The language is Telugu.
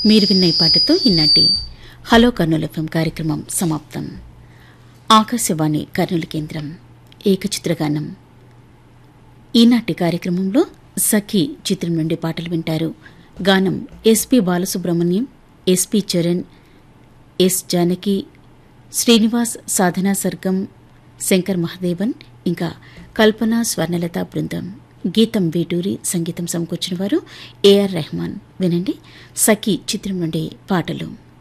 మీరు విన్న ఈ పాటతో ఈనాటి హలో కర్నూలు ఎఫ్ఎం కార్యక్రమం సమాప్తం ఆకాశవాణి కర్నూలు కేంద్రం ఏకచిత్రగానం ఈనాటి కార్యక్రమంలో సఖి చిత్రం నుండి పాటలు వింటారు గానం SP Balasubrahmanyam SP Charan S Janaki Srinivas Sadhana Sargam Shankar Mahadevan ఇంకా కల్పన స్వర్ణలత బృందం గీతం వేటూరి సంగీతం సమకూర్చిన వారు ఏఆర్ రెహమాన్ వినండి సఖి చిత్రం నుండి పాటలు